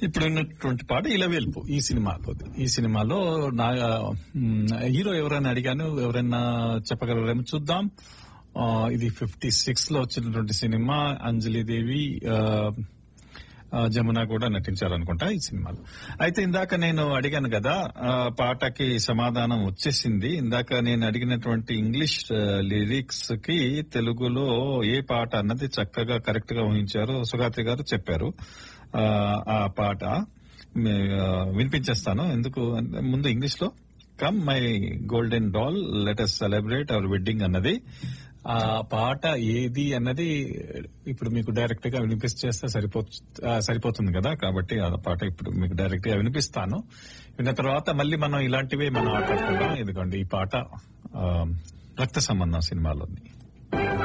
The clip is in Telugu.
ఇప్పుడు ఉన్నటువంటి పాట ఇలవేల్పు ఈ సినిమాలో ఈ సినిమాలో నా మ్, హీరో ఎవరైనా అడిగాను ఎవరైనా చెప్పగలరేమో చూద్దాం ఆ, ఇది ఫిఫ్టీ సిక్స్ లో వచ్చినటువంటి సినిమా అంజలి దేవి ఆ, ఆ, జమున కూడా నటించారనుకుంటా ఈ సినిమాలో అయితే ఇందాక నేను అడిగాను కదా ఆ, పాటకి సమాధానం వచ్చేసింది ఇందాక నేను అడిగినటువంటి ఇంగ్లీష్ ఆ, లిరిక్స్ కి తెలుగులో ఏ పాట అన్నది చక్కగా కరెక్ట్ గా ఊహించారు సుగాత్రి గారు చెప్పారు ఆ, ఆ పాట మే- ఆ, వినిపించేస్తాను ఎందుకు అంటే ముందు ఇంగ్లీష్ లో come my golden doll let celebrate our wedding అన్నది ఆ పాట ఏది అన్నది ఇప్పుడు మీకు డైరెక్ట్ గా వినిపిస్తే సరిపో ఆ, సరిపోతుంది కదా కాబట్టి ఆ పాట ఇప్పుడు మీకు డైరెక్ట్ గా వినిపిస్తాను విన్న తర్వాత మళ్ళీ మనం ఇలాంటివే మనం ఆటాడుకుందాం ఎందుకంటే ఈ పాట ఆ, రక్త సంబంధం సినిమాలోని